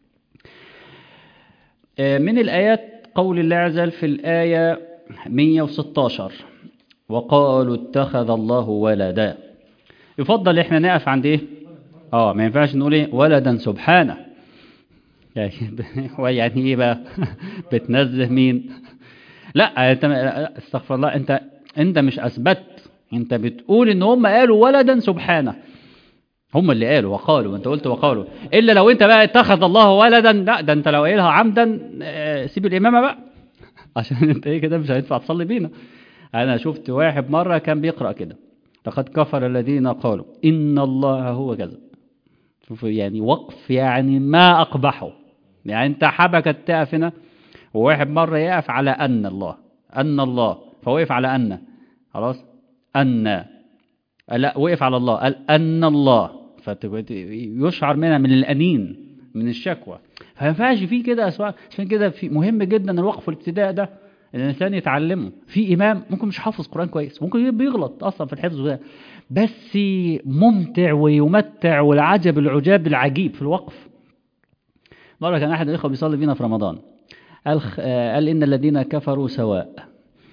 آه، من الآيات قول الله عز وجل في الآية 116 وقالوا اتخذ الله ولدا يفضل احنا نقف عند ايه اه ما ينفعش نقول ايه ولدا سبحانه يعني هو يعني ايه بقى بتنزه مين لا انت لا، استغفر الله انت انت مش اثبت انت بتقول ان هم قالوا ولدا سبحانه هم اللي قالوا وقالوا انت قلت وقالوا الا لو انت بقى اتخذ الله ولدا لا ده انت لو قايلها عمدا آه، سيب الامامه بقى عشان انت ايه كده مش هينفع تصلي بينا انا شفت واحد مره كان بيقرا كده لقد كفر الذين قالوا ان الله هو كذا شوف يعني وقف يعني ما اقبحه يعني انت حبكت تقف هنا وواحد مره يقف على ان الله ان الله فوقف على ان خلاص ان لا وقف على الله قال ان الله فيشعر منها من الانين من الشكوى فما ينفعش فيه كده اسواق عشان كده في مهم جدا الوقف والابتداء ده ان الانسان يتعلمه في امام ممكن مش حافظ قران كويس ممكن بيغلط اصلا في الحفظ ده بس ممتع ويمتع والعجب العجاب العجيب في الوقف مره كان احد الاخوه بيصلي بينا في رمضان قال خ- آه، قال ان الذين كفروا سواء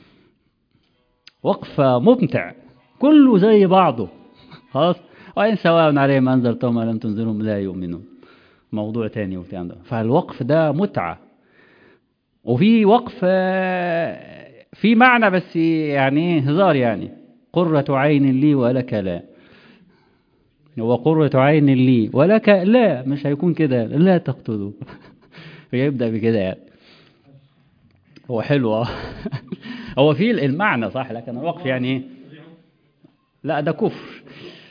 وقف ممتع كله زي بعضه خلاص وإن سواء عليهم أنذرتهم ولم تنذرهم لا يؤمنون موضوع تاني والكلام ده فالوقف ده متعة وفي وقف آه، في معنى بس يعني إيه هزار يعني قرة عين لي ولك لا هو قرة عين لي ولك لا مش هيكون كده لا تقتلوا فيبدأ بكده يعني هو حلو اه هو في المعنى صح لكن الوقف يعني ايه لا ده كفر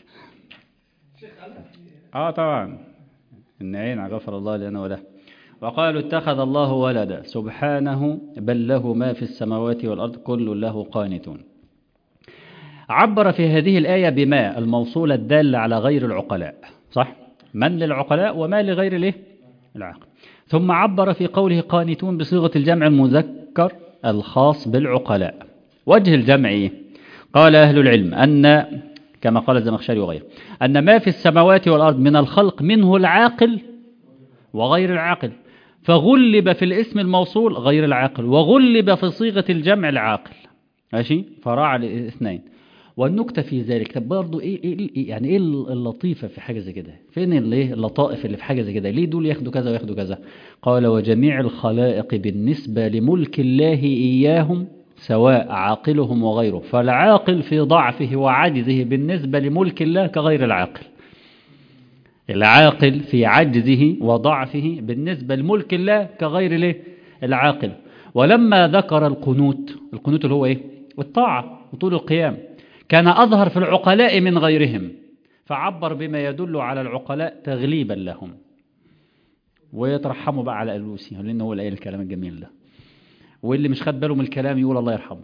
اه طبعا ان عين غفر الله لنا وله وقالوا اتخذ الله ولدا سبحانه بل له ما في السماوات والارض كل له قانتون عبر في هذه الآية بما الموصولة الدالة على غير العقلاء صح من للعقلاء وما لغير الايه العقل ثم عبر في قوله قانتون بصيغة الجمع المذكر الخاص بالعقلاء وجه الجمع إيه؟ قال أهل العلم أن كما قال الزمخشري وغيره أن ما في السماوات والأرض من الخلق منه العاقل وغير العاقل فغلب في الاسم الموصول غير العاقل وغلب في صيغة الجمع العاقل ماشي فراعى الاثنين والنكتة في ذلك طب برضه إيه, إيه, إيه يعني إيه اللطيفة في حاجة زي كده فين الايه اللطائف اللي في حاجة زي كده ليه دول ياخدوا كذا وياخدوا كذا قال وجميع الخلائق بالنسبة لملك الله إياهم سواء عاقلهم وغيره فالعاقل في ضعفه وعجزه بالنسبة لملك الله كغير العاقل العاقل في عجزه وضعفه بالنسبة لملك الله كغير ليه العاقل ولما ذكر القنوت القنوت اللي هو ايه الطاعة وطول القيام كان أظهر في العقلاء من غيرهم فعبر بما يدل على العقلاء تغليبا لهم ويترحموا بقى على ألوسي لأنه هو الآية الكلام الجميل ده واللي مش خد باله من الكلام يقول الله يرحمه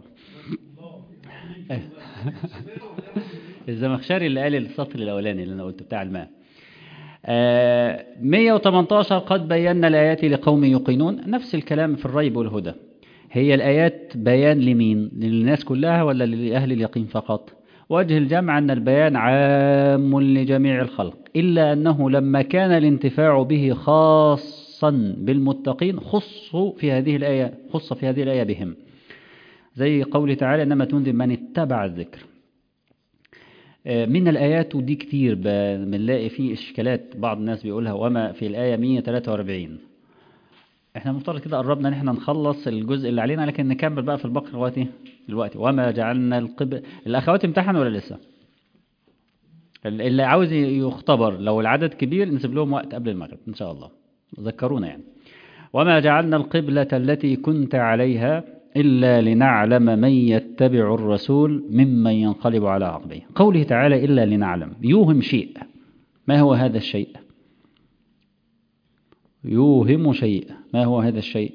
الزمخشري اللي قال السطر الأولاني اللي أنا قلته بتاع الماء آه 118 قد بينا الآيات لقوم يقينون نفس الكلام في الريب والهدى هي الآيات بيان لمين للناس كلها ولا لأهل اليقين فقط وجه الجمع أن البيان عام لجميع الخلق إلا أنه لما كان الانتفاع به خاصا بالمتقين خصوا في هذه الآية خص في هذه الآية بهم زي قوله تعالى إنما تنذر من اتبع الذكر من الآيات ودي كتير بنلاقي فيه إشكالات بعض الناس بيقولها وما في الآية 143 احنا مفترض كده قربنا ان احنا نخلص الجزء اللي علينا لكن نكمل بقى في البقرة دلوقتي دلوقتي وما جعلنا القبل الاخوات امتحنوا ولا لسه اللي عاوز يختبر لو العدد كبير نسيب لهم وقت قبل المغرب إن شاء الله ذكرونا يعني وما جعلنا القبلة التي كنت عليها إلا لنعلم من يتبع الرسول ممن ينقلب على عقبيه قوله تعالى إلا لنعلم يوهم شيء ما هو هذا الشيء يوهم شيء ما هو هذا الشيء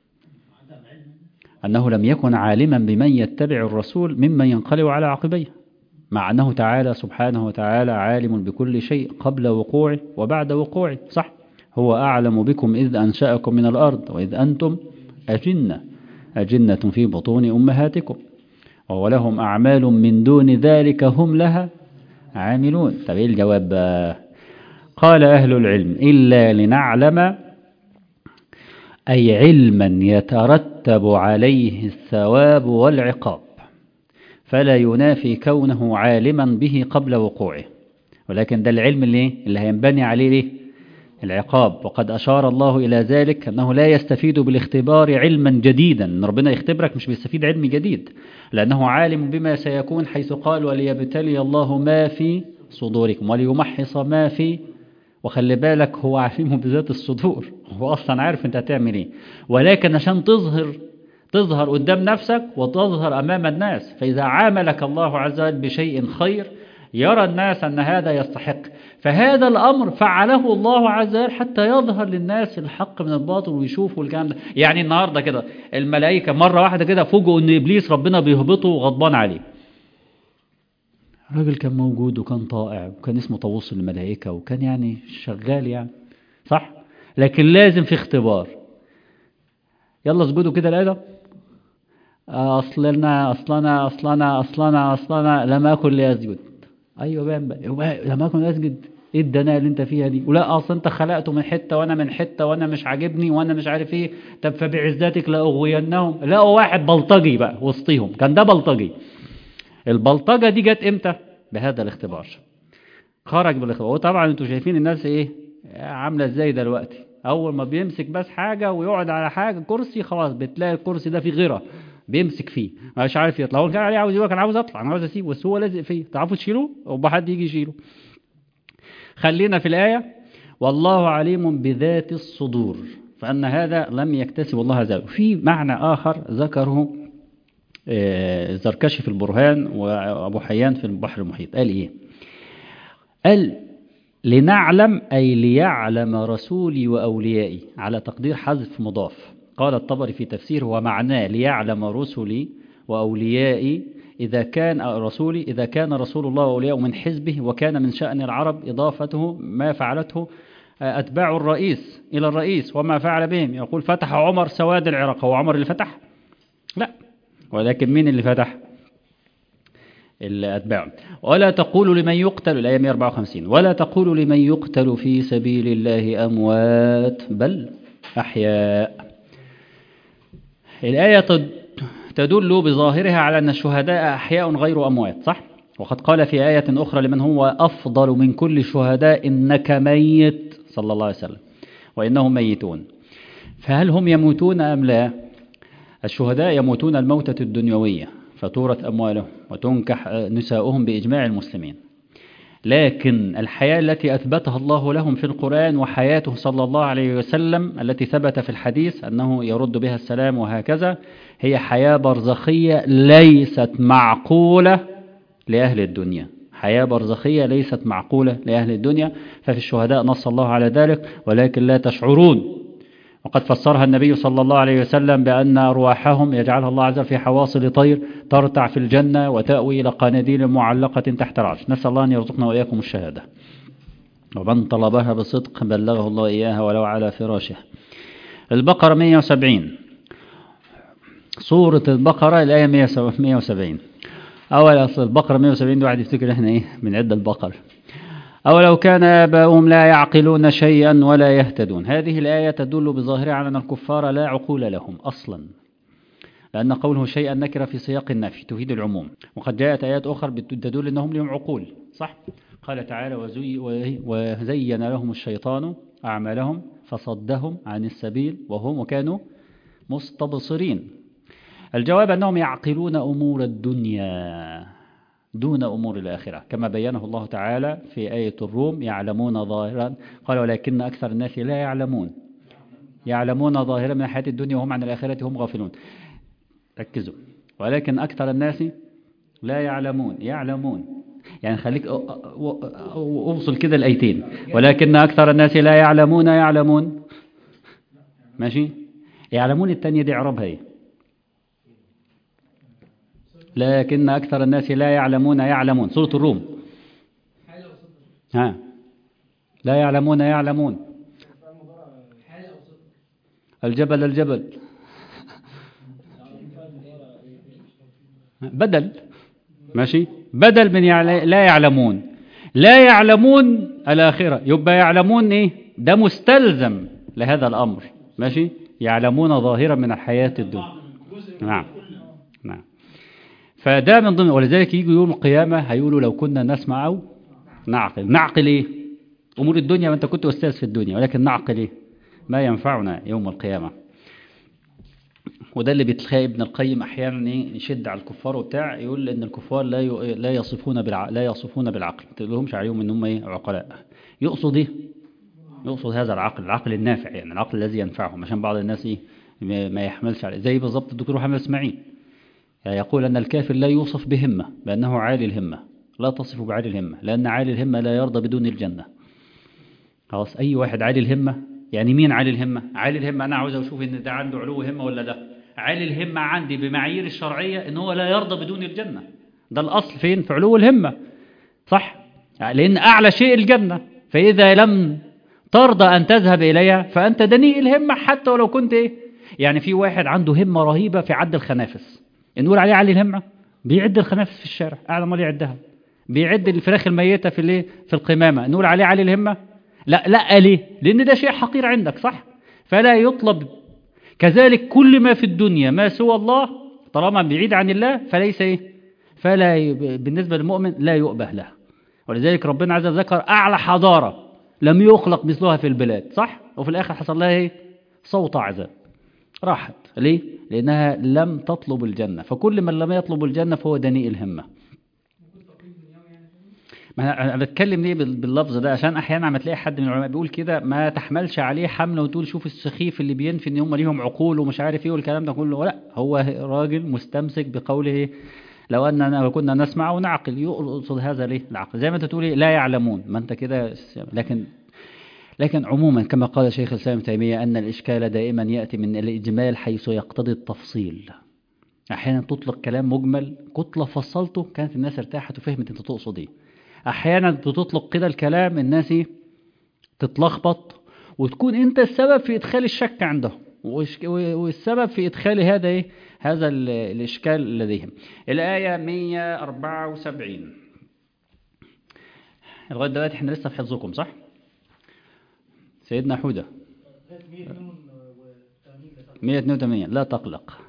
أنه لم يكن عالما بمن يتبع الرسول ممن ينقلب على عقبيه مع أنه تعالى سبحانه وتعالى عالم بكل شيء قبل وقوعه وبعد وقوعه صح هو أعلم بكم إذ أنشأكم من الأرض وإذ أنتم أجنة أجنة في بطون أمهاتكم ولهم أعمال من دون ذلك هم لها عاملون طب إيه الجواب قال أهل العلم إلا لنعلم أي علما يترتب عليه الثواب والعقاب فلا ينافي كونه عالما به قبل وقوعه ولكن ده العلم اللي, اللي هينبني عليه ليه العقاب وقد أشار الله إلى ذلك أنه لا يستفيد بالاختبار علما جديدا أن ربنا يختبرك مش بيستفيد علم جديد لأنه عالم بما سيكون حيث قال وليبتلي الله ما في صدوركم وليمحص ما في وخلي بالك هو عالم بذات الصدور هو أصلا عارف أنت هتعمل إيه ولكن عشان تظهر تظهر قدام نفسك وتظهر أمام الناس فإذا عاملك الله عز وجل بشيء خير يرى الناس أن هذا يستحق فهذا الأمر فعله الله عز وجل حتى يظهر للناس الحق من الباطل ويشوفوا الكلام ده يعني النهاردة كده الملائكة مرة واحدة كده فوجئوا أن إبليس ربنا بيهبطه وغضبان عليه الراجل كان موجود وكان طائع وكان اسمه طاووس الملائكة وكان يعني شغال يعني صح لكن لازم في اختبار يلا اسجدوا كده الآية أصلنا أصلنا أصلنا أصلنا أصلنا لم أكن لأسجد أيوة بان بقى لم أكن أسجد إيه الدناء اللي أنت فيها دي ولا أصل أنت خلقته من حتة وأنا من حتة وأنا مش عاجبني وأنا مش عارف إيه طب فبعزتك لأغوينهم لقوا واحد بلطجي بقى وسطيهم كان ده بلطجي البلطجة دي جت إمتى بهذا الاختبار خرج بالاختبار وطبعا انتوا شايفين الناس ايه عاملة ازاي دلوقتي اول ما بيمسك بس حاجة ويقعد على حاجة كرسي خلاص بتلاقي الكرسي ده فيه غيره بيمسك فيه مش عارف يطلع هو كان عليه عاوز يقول كان عاوز اطلع انا عاوز اسيبه بس هو لازق فيه تعرفوا تشيلوه او حد يجي يشيله خلينا في الآية والله عليم بذات الصدور فأن هذا لم يكتسب الله عز وجل في معنى آخر ذكره الزركشي في البرهان وأبو حيان في البحر المحيط قال إيه قال لنعلم أي ليعلم رسولي وأوليائي على تقدير حذف مضاف قال الطبري في تفسيره ومعناه ليعلم رسلي وأوليائي إذا كان رسولي إذا كان رسول الله وأولياءه من حزبه وكان من شأن العرب إضافته ما فعلته أتباع الرئيس إلى الرئيس وما فعل بهم يقول فتح عمر سواد العراق هو عمر اللي فتح لا ولكن مين اللي فتح الأتباع ولا تقولوا لمن يقتل الآية 154 ولا تقولوا لمن يقتل في سبيل الله أموات بل أحياء الآية تدل بظاهرها على أن الشهداء أحياء غير أموات صح؟ وقد قال في آية أخرى لمن هو أفضل من كل الشهداء إنك ميت صلى الله عليه وسلم وإنهم ميتون فهل هم يموتون أم لا الشهداء يموتون الموتة الدنيوية فتورث أموالهم وتنكح نساؤهم بإجماع المسلمين لكن الحياة التي أثبتها الله لهم في القرآن وحياته صلى الله عليه وسلم التي ثبت في الحديث أنه يرد بها السلام وهكذا هي حياة برزخية ليست معقولة لأهل الدنيا حياة برزخية ليست معقولة لأهل الدنيا ففي الشهداء نص الله على ذلك ولكن لا تشعرون وقد فسرها النبي صلى الله عليه وسلم بأن أرواحهم يجعلها الله عز وجل في حواصل طير ترتع في الجنة وتأوي إلى قناديل معلقة تحت العرش نسأل الله أن يرزقنا وإياكم الشهادة ومن طلبها بصدق بلغه الله إياها ولو على فراشه البقرة 170 سورة البقرة الآية 170 أول أصل البقرة 170 دي واحد يفتكر إحنا إيه من عدة البقر أو لو كان آباؤهم لا يعقلون شيئا ولا يهتدون هذه الآية تدل بظاهرها على أن الكفار لا عقول لهم أصلا لأن قوله شيئا نكر في سياق النفي تفيد العموم وقد جاءت آيات أخرى تدل أنهم لهم عقول صح قال تعالى وزي وزين لهم الشيطان أعمالهم فصدهم عن السبيل وهم وكانوا مستبصرين الجواب أنهم يعقلون أمور الدنيا دون أمور الآخرة كما بينه الله تعالى في آية الروم يعلمون ظاهرا قال ولكن أكثر الناس لا يعلمون يعلمون ظاهرا من حياة الدنيا وهم عن الآخرة هم غافلون ركزوا ولكن أكثر الناس لا يعلمون يعلمون يعني خليك أوصل كده الأيتين ولكن أكثر الناس لا يعلمون يعلمون ماشي يعلمون التانية دي عربها ايه لكن أكثر الناس لا يعلمون يعلمون سورة الروم ها لا يعلمون يعلمون الجبل الجبل بدل ماشي بدل من يعل... لا يعلمون لا يعلمون الآخرة يبقى يعلمون إيه ده مستلزم لهذا الأمر ماشي يعلمون ظاهرا من الحياة الدنيا نعم نعم فده من ضمن ولذلك يجوا يوم القيامة هيقولوا لو كنا نسمع أو نعقل نعقل إيه أمور الدنيا وأنت كنت أستاذ في الدنيا ولكن نعقل إيه ما ينفعنا يوم القيامة وده اللي بتلاقي ابن القيم احيانا ايه يشد على الكفار وبتاع يقول ان الكفار لا ي... لا يصفون بالعقل لا يصفون بالعقل ما تقولهمش عليهم ان هم ايه عقلاء يقصد ايه يقصد هذا العقل العقل النافع يعني العقل الذي ينفعهم عشان بعض الناس ايه ما يحملش عليه زي بالظبط الدكتور محمد اسماعيل يعني يقول ان الكافر لا يوصف بهمه بانه عالي الهمه لا تصف بعالي الهمه لان عالي الهمه لا يرضى بدون الجنه خلاص اي واحد عالي الهمه يعني مين عالي الهمه عالي الهمه انا عاوز اشوف ان ده عنده علو همه ولا لا عالي الهمة عندي بمعايير الشرعية ان هو لا يرضى بدون الجنة ده الأصل فين في علو الهمة صح لأن أعلى شيء الجنة فإذا لم ترضى أن تذهب إليها فأنت دنيء الهمة حتى ولو كنت إيه يعني في واحد عنده همة رهيبة في عد الخنافس نقول عليه عالي الهمة بيعد الخنافس في الشارع أعلى ما يعدها بيعد الفراخ الميتة في الايه في القمامة نقول عليه عالي الهمة لا لا ليه لأن ده شيء حقير عندك صح فلا يطلب كذلك كل ما في الدنيا ما سوى الله طالما بعيد عن الله فليس إيه؟ فلا بالنسبة للمؤمن لا يؤبه له ولذلك ربنا عز وجل ذكر أعلى حضارة لم يخلق مثلها في البلاد صح وفي الآخر حصل لها إيه؟ صوت عذاب راحت ليه؟ لأنها لم تطلب الجنة فكل من لم يطلب الجنة فهو دنيء الهمة ما انا بتكلم ليه باللفظ ده عشان احيانا عم تلاقي حد من العلماء بيقول كده ما تحملش عليه حمله وتقول شوف السخيف اللي بينفي ان هم ليهم عقول ومش عارف ايه والكلام ده كله لا هو راجل مستمسك بقوله لو اننا كنا نسمع ونعقل يقصد هذا ليه العقل زي ما انت تقولي لا يعلمون ما انت كده لكن لكن عموما كما قال شيخ الاسلام تيميه ان الاشكال دائما ياتي من الاجمال حيث يقتضي التفصيل احيانا تطلق كلام مجمل كنت لو فصلته كانت الناس ارتاحت وفهمت انت تقصد ايه احيانا بتطلق كده الكلام الناس تتلخبط وتكون انت السبب في ادخال الشك عندهم والسبب في ادخال هذا ايه هذا الاشكال لديهم الايه 174 لغايه دلوقتي احنا لسه في حفظكم صح سيدنا حوده 182 لا تقلق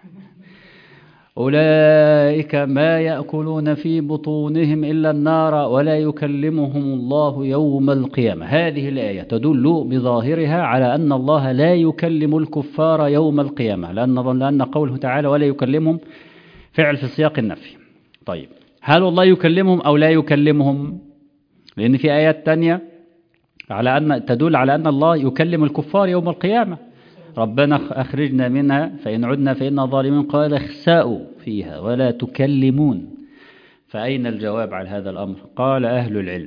أولئك ما يأكلون في بطونهم إلا النار ولا يكلمهم الله يوم القيامة هذه الآية تدل بظاهرها على أن الله لا يكلم الكفار يوم القيامة لأن, لأن قوله تعالى ولا يكلمهم فعل في سياق النفي طيب هل الله يكلمهم أو لا يكلمهم لأن في آيات تانية على أن تدل على أن الله يكلم الكفار يوم القيامة ربنا أخرجنا منها فإن عدنا فإنا ظالمون قال اخسأوا فيها ولا تكلمون فأين الجواب على هذا الأمر قال أهل العلم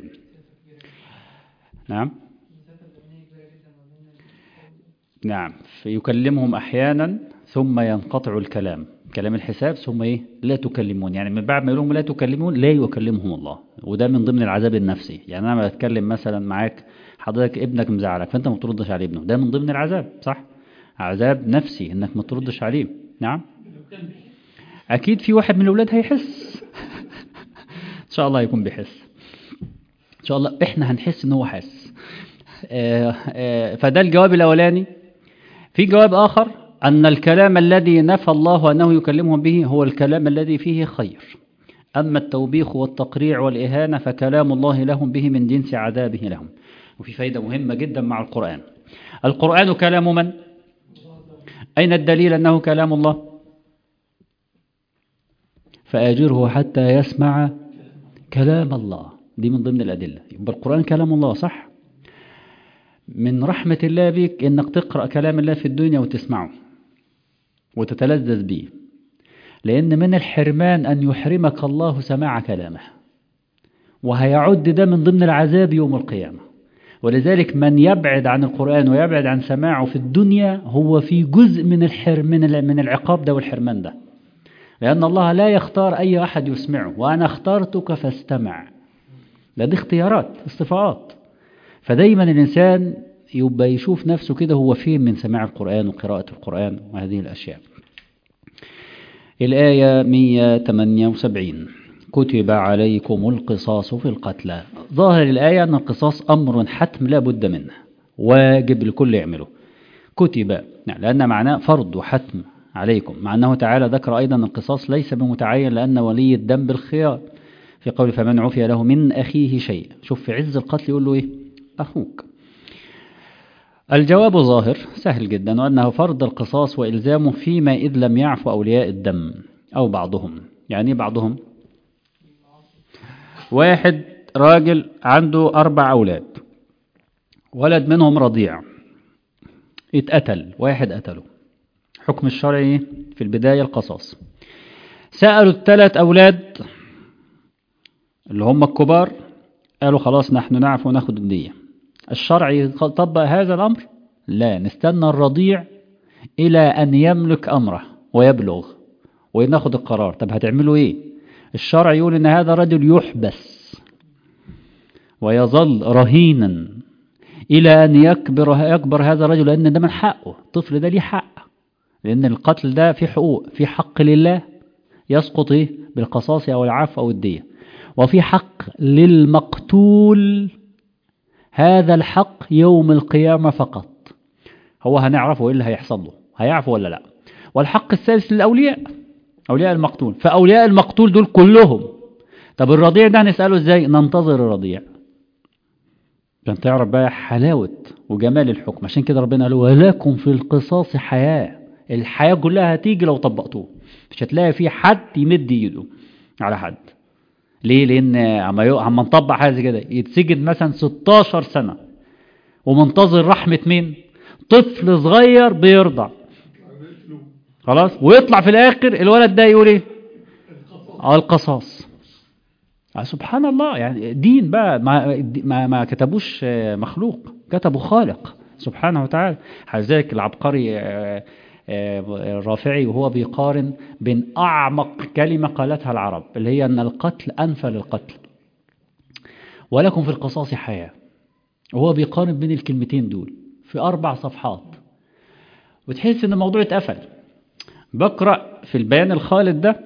نعم نعم فيكلمهم أحيانا ثم ينقطع الكلام كلام الحساب ثم إيه لا تكلمون يعني من بعد ما يقولهم لا تكلمون لا يكلمهم الله وده من ضمن العذاب النفسي يعني أنا بتكلم مثلا معاك حضرتك ابنك مزعلك فأنت ما تردش على ابنه ده من ضمن العذاب صح عذاب نفسي انك ما تردش عليه نعم اكيد في واحد من الاولاد هيحس ان شاء الله يكون بيحس ان شاء الله احنا هنحس ان هو حاسس فده الجواب الاولاني في جواب اخر ان الكلام الذي نفى الله انه يكلمهم به هو الكلام الذي فيه خير اما التوبيخ والتقريع والاهانه فكلام الله لهم به من جنس عذابه لهم وفي فايده مهمه جدا مع القران القران كلام من أين الدليل أنه كلام الله فأجره حتى يسمع كلام الله دي من ضمن الأدلة يبقى القرآن كلام الله صح من رحمة الله بك إنك تقرأ كلام الله في الدنيا وتسمعه وتتلذذ به لأن من الحرمان أن يحرمك الله سماع كلامه وهيعد ده من ضمن العذاب يوم القيامة ولذلك من يبعد عن القرآن ويبعد عن سماعه في الدنيا هو في جزء من الحر من من العقاب ده والحرمان ده لأن الله لا يختار أي أحد يسمعه وأنا اخترتك فاستمع لا دي اختيارات اصطفاءات فدايما الإنسان يبقى يشوف نفسه كده هو فين من سماع القرآن وقراءة القرآن وهذه الأشياء الآية 178 كتب عليكم القصاص في القتلى ظاهر الآية أن القصاص أمر حتم لا بد منه واجب الكل يعمله كتب لأن معناه فرض وحتم عليكم مع أنه تعالى ذكر أيضا القصاص ليس بمتعين لأن ولي الدم بالخيار في قول فمن عفي له من أخيه شيء شوف في عز القتل يقول له إيه أخوك الجواب ظاهر سهل جدا وأنه فرض القصاص وإلزامه فيما إذ لم يعفو أولياء الدم أو بعضهم يعني بعضهم واحد راجل عنده أربع أولاد ولد منهم رضيع اتقتل واحد قتله حكم الشرعي في البداية القصاص سألوا الثلاث أولاد اللي هم الكبار قالوا خلاص نحن نعرف وناخد الدية الشرع يطبق هذا الأمر لا نستنى الرضيع إلى أن يملك أمره ويبلغ وناخد القرار طب هتعملوا إيه الشرع يقول إن هذا رجل يحبس ويظل رهينا إلى أن يكبر يكبر هذا الرجل لأن ده من حقه الطفل ده ليه حق لأن القتل ده في حقوق في حق لله يسقط إيه بالقصاص أو العفو أو الدية وفي حق للمقتول هذا الحق يوم القيامة فقط هو هنعرفه إيه اللي هيحصل له هيعفو ولا لا والحق الثالث للأولياء أولياء المقتول فأولياء المقتول دول كلهم طب الرضيع ده هنسأله إزاي ننتظر الرضيع عشان تعرف بقى حلاوة وجمال الحكم عشان كده ربنا قال ولكم في القصاص حياة الحياة كلها هتيجي لو طبقتوه مش هتلاقي في حد يمد ايده على حد ليه لان عما نطبق حاجه زي كده يتسجن مثلا 16 سنه ومنتظر رحمه مين طفل صغير بيرضع خلاص ويطلع في الاخر الولد ده يقول ايه اه القصاص سبحان الله يعني دين بقى ما ما, ما كتبوش مخلوق كتبوا خالق سبحانه وتعالى لذلك العبقري الرافعي وهو بيقارن بين أعمق كلمة قالتها العرب اللي هي أن القتل أنفى للقتل ولكم في القصاص حياة وهو بيقارن بين الكلمتين دول في أربع صفحات وتحس أن الموضوع اتقفل بقرأ في البيان الخالد ده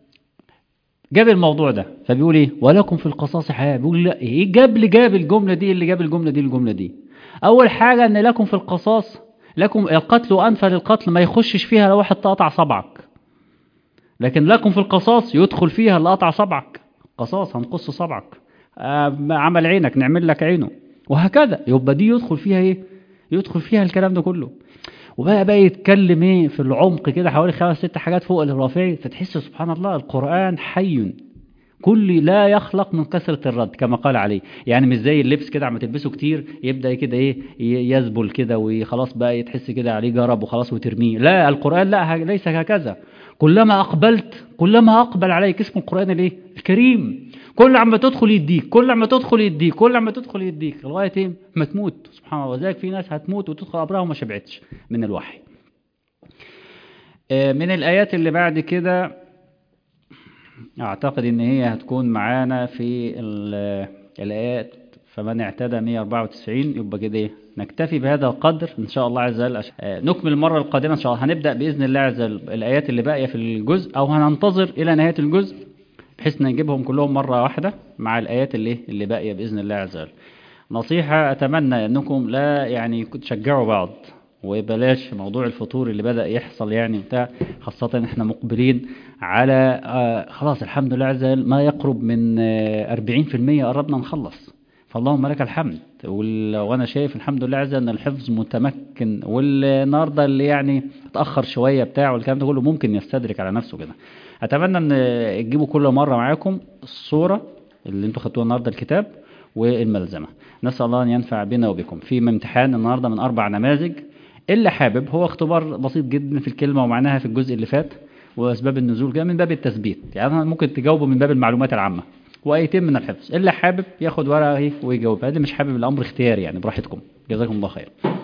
جاب الموضوع ده فبيقول ايه ولكم في القصاص حياة بيقول لا ايه جاب لي جاب الجملة دي اللي جاب الجملة دي الجملة دي أول حاجة أن لكم في القصاص لكم القتل وأنفى للقتل ما يخشش فيها لو واحد تقطع صبعك لكن لكم في القصاص يدخل فيها اللي قطع صبعك قصاص هنقص صبعك آه عمل عينك نعمل لك عينه وهكذا يبقى دي يدخل فيها ايه يدخل فيها الكلام ده كله وبقى بقى يتكلم ايه في العمق كده حوالي خمس ست حاجات فوق الرافعي فتحس سبحان الله القرآن حي كل لا يخلق من كثرة الرد كما قال عليه يعني مش زي اللبس كده عم تلبسه كتير يبدأ كده ايه يذبل كده وخلاص بقى يتحس كده عليه جرب وخلاص وترميه لا القرآن لا ليس هكذا كلما أقبلت كلما أقبل عليك اسم القرآن الايه الكريم كل عما تدخل يديك كل عما تدخل يديك كل عما تدخل يديك لغاية ايه ما تموت سبحان الله وذلك في ناس هتموت وتدخل قبرها وما شبعتش من الوحي من الآيات اللي بعد كده أعتقد إن هي هتكون معانا في الآيات فمن اعتدى 194 يبقى كده إيه نكتفي بهذا القدر إن شاء الله عز وجل نكمل المرة القادمة إن شاء الله هنبدأ بإذن الله عز وجل الآيات اللي باقية في الجزء أو هننتظر إلى نهاية الجزء بحيث نجيبهم كلهم مرة واحدة مع الآيات اللي اللي باقية بإذن الله عز وجل نصيحة أتمنى أنكم لا يعني تشجعوا بعض وبلاش موضوع الفطور اللي بدأ يحصل يعني بتاع خاصة احنا مقبلين على آه خلاص الحمد لله عز وجل ما يقرب من آه 40% قربنا نخلص فاللهم لك الحمد وانا شايف الحمد لله عز وجل ان الحفظ متمكن والنهارده اللي يعني اتاخر شويه بتاع والكلام ده كله ممكن يستدرك على نفسه كده اتمنى ان تجيبوا كل مره معاكم الصوره اللي انتوا خدتوها النهارده الكتاب والملزمة نسأل الله أن ينفع بنا وبكم في امتحان النهارده من أربع نماذج اللي حابب هو اختبار بسيط جدا في الكلمة ومعناها في الجزء اللي فات وأسباب النزول جاء من باب التثبيت يعني ممكن تجاوبه من باب المعلومات العامة وآيتين من الحفظ اللي حابب ياخد ورقة اهي ويجاوبها اللي مش حابب الأمر اختياري يعني براحتكم جزاكم الله خير